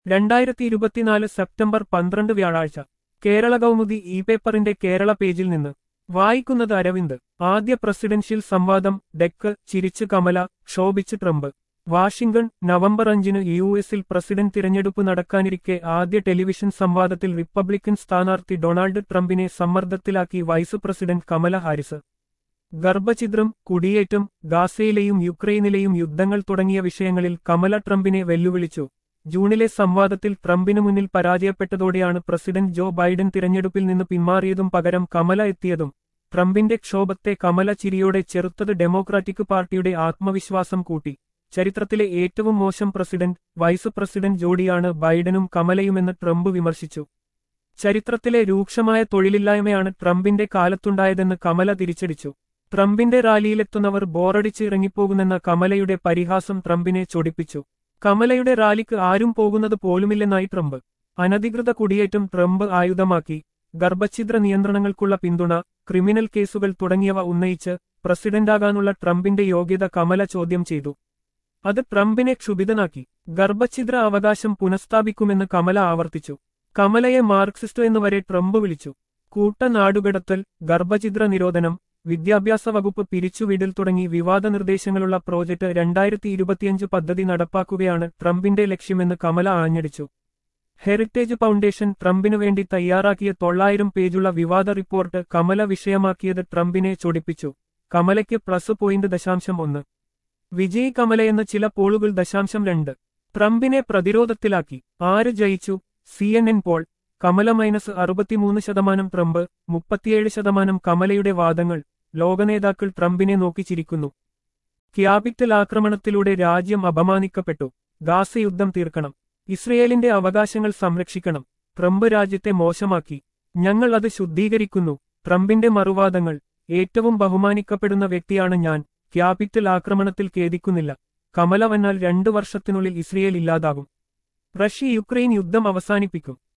രണ്ടായിരത്തി ഇരുപത്തിനാല് സെപ്റ്റംബർ പന്ത്രണ്ട് വ്യാഴാഴ്ച കേരള കൗമുദി ഇ പേപ്പറിന്റെ കേരള പേജിൽ നിന്ന് വായിക്കുന്നത് അരവിന്ദ് ആദ്യ പ്രസിഡൻഷ്യൽ സംവാദം ഡെക്ക് ചിരിച്ച് കമല ക്ഷോഭിച്ച് ട്രംപ് വാഷിംഗ്ടൺ നവംബർ അഞ്ചിന് യു എസിൽ പ്രസിഡന്റ് തിരഞ്ഞെടുപ്പ് നടക്കാനിരിക്കെ ആദ്യ ടെലിവിഷൻ സംവാദത്തിൽ റിപ്പബ്ലിക്കൻ സ്ഥാനാർത്ഥി ഡൊണാൾഡ് ട്രംപിനെ സമ്മർദ്ദത്തിലാക്കി വൈസ് പ്രസിഡന്റ് കമല ഹാരിസ് ഗർഭഛിദ്രം കുടിയേറ്റം ഗാസയിലെയും യുക്രൈനിലെയും യുദ്ധങ്ങൾ തുടങ്ങിയ വിഷയങ്ങളിൽ കമല ട്രംപിനെ വെല്ലുവിളിച്ചു ജൂണിലെ സംവാദത്തിൽ ട്രംപിനു മുന്നിൽ പരാജയപ്പെട്ടതോടെയാണ് പ്രസിഡന്റ് ജോ ബൈഡൻ തിരഞ്ഞെടുപ്പിൽ നിന്ന് പിന്മാറിയതും പകരം കമല എത്തിയതും ട്രംപിന്റെ ക്ഷോഭത്തെ കമല ചിരിയോടെ ചെറുത്തത് ഡെമോക്രാറ്റിക് പാർട്ടിയുടെ ആത്മവിശ്വാസം കൂട്ടി ചരിത്രത്തിലെ ഏറ്റവും മോശം പ്രസിഡന്റ് വൈസ് പ്രസിഡന്റ് ജോഡിയാണ് ബൈഡനും കമലയുമെന്ന് ട്രംപ് വിമർശിച്ചു ചരിത്രത്തിലെ രൂക്ഷമായ തൊഴിലില്ലായ്മയാണ് ട്രംപിന്റെ കാലത്തുണ്ടായതെന്ന് കമല തിരിച്ചടിച്ചു ട്രംപിന്റെ റാലിയിലെത്തുന്നവർ ബോറടിച്ച് ഇറങ്ങിപ്പോകുമെന്ന കമലയുടെ പരിഹാസം ട്രംപിനെ ചൊടിപ്പിച്ചു കമലയുടെ റാലിക്ക് ആരും പോകുന്നത് പോലുമില്ലെന്നായി ട്രംപ് അനധികൃത കുടിയേറ്റം ട്രംപ് ആയുധമാക്കി ഗർഭഛിദ്ര നിയന്ത്രണങ്ങൾക്കുള്ള പിന്തുണ ക്രിമിനൽ കേസുകൾ തുടങ്ങിയവ ഉന്നയിച്ച് പ്രസിഡന്റാകാനുള്ള ട്രംപിന്റെ യോഗ്യത കമല ചോദ്യം ചെയ്തു അത് ട്രംപിനെ ക്ഷുഭിതനാക്കി ഗർഭഛിദ്ര അവകാശം പുനഃസ്ഥാപിക്കുമെന്ന് കമല ആവർത്തിച്ചു കമലയെ മാർക്സിസ്റ്റ് എന്നുവരെ ട്രംപ് വിളിച്ചു കൂട്ട നാടുകടത്തൽ ഗർഭഛിദ്ര നിരോധനം വിദ്യാഭ്യാസ വകുപ്പ് പിരിച്ചുവിടൽ തുടങ്ങി വിവാദ നിർദ്ദേശങ്ങളുള്ള പ്രോജക്ട് രണ്ടായിരത്തി ഇരുപത്തിയഞ്ച് പദ്ധതി നടപ്പാക്കുകയാണ് ട്രംപിന്റെ ലക്ഷ്യമെന്ന് കമല ആഞ്ഞടിച്ചു ഹെറിറ്റേജ് ഫൗണ്ടേഷൻ ട്രംപിനു വേണ്ടി തയ്യാറാക്കിയ തൊള്ളായിരം പേജുള്ള വിവാദ റിപ്പോർട്ട് കമല വിഷയമാക്കിയത് ട്രംപിനെ ചൊടിപ്പിച്ചു കമലയ്ക്ക് പ്ലസ് പോയിന്റ് ദശാംശം ഒന്ന് വിജയ് കമലയെന്ന ചില പോളുകൾ ദശാംശം രണ്ട് ട്രംപിനെ പ്രതിരോധത്തിലാക്കി ആര് ജയിച്ചു C N N poll Kamala minus അറുപത്തിമൂന്ന് ശതമാനം ട്രംപ് മുപ്പത്തിയേഴ് ശതമാനം കമലയുടെ വാദങ്ങൾ ലോകനേതാക്കൾ ട്രംപിനെ നോക്കി ചിരിക്കുന്നു ക്യാപിറ്റൽ ആക്രമണത്തിലൂടെ രാജ്യം അപമാനിക്കപ്പെട്ടു ഗാസ യുദ്ധം തീർക്കണം ഇസ്രയേലിന്റെ അവകാശങ്ങൾ സംരക്ഷിക്കണം ട്രംപ് രാജ്യത്തെ മോശമാക്കി ഞങ്ങൾ അത് ശുദ്ധീകരിക്കുന്നു ട്രംപിന്റെ മറുവാദങ്ങൾ ഏറ്റവും ബഹുമാനിക്കപ്പെടുന്ന വ്യക്തിയാണ് ഞാൻ ക്യാപിറ്റൽ ആക്രമണത്തിൽ ഖേദിക്കുന്നില്ല കമല വന്നാൽ രണ്ടു വർഷത്തിനുള്ളിൽ ഇസ്രയേൽ ഇല്ലാതാകും റഷ്യ യുക്രൈൻ യുദ്ധം അവസാനിപ്പിക്കും